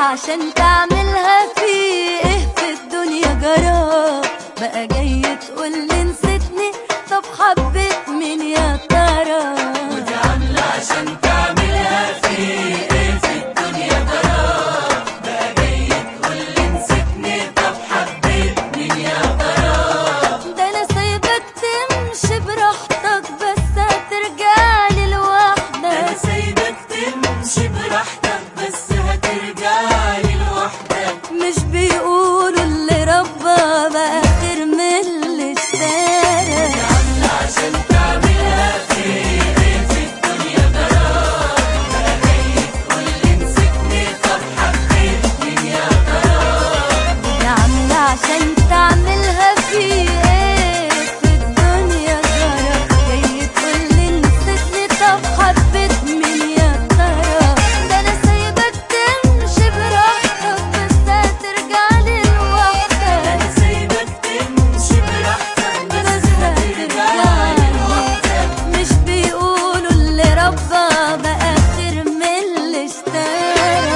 عشان تعملها في ايه في الدنيا جرى بقى جاي تقول لي نسيتني طب حبيت مين يا ترى ودي عاملة عشان تعملها في ايه في الدنيا ترى بقى جاي تقول لي نسيتني طب حبيت مين يا ترى ده انا سايبك تمشي براحتك بس هترجعلي انا لوحدك سايبك تمشي براحتك بس هترجعلي لوحدك مش بيقولوا اللي ربى بقى خير من اللي اشترى عاملة عشان تعملها في ايه في الدنيا ترى بقى جاي تقول لي نسيتني طب حبيت مين يا ترى يا عاملة عشان تعملها في ايه في الدنيا جرى جاي تقولي نسيتني طب حبيت مين يا ترى ده انا سايبك تمشي براحتك بس هترجعلي لوحدك انا سايبك تمشي براحتك بس بس هترجعلي هترجعلي لوحدك مش بيقولوا اللي ربى بقى خير من اللي اشترى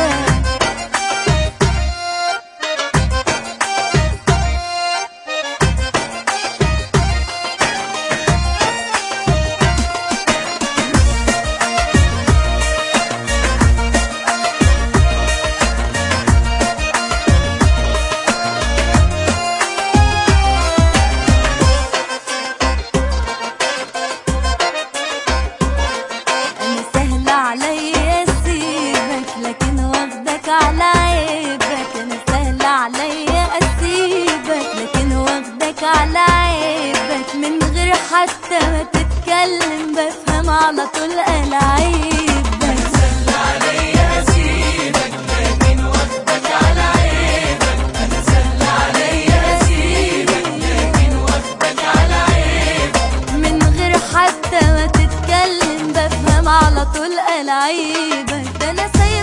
انا سهل عليا اسيبك لكن واخدك على عيبك انا سهل عليا اسيبك لكن واخدك على عيبك من غير حتى ما تتكلم بفهم على طول قلاعيبك سهل عليا اسيبك لكن واخدك على عيبك انا سهل عليا اسيبك لكن واخدك على عيبك من غير حتى ما تتكلم بفهم على طول قلاعيبك ده انا سايبك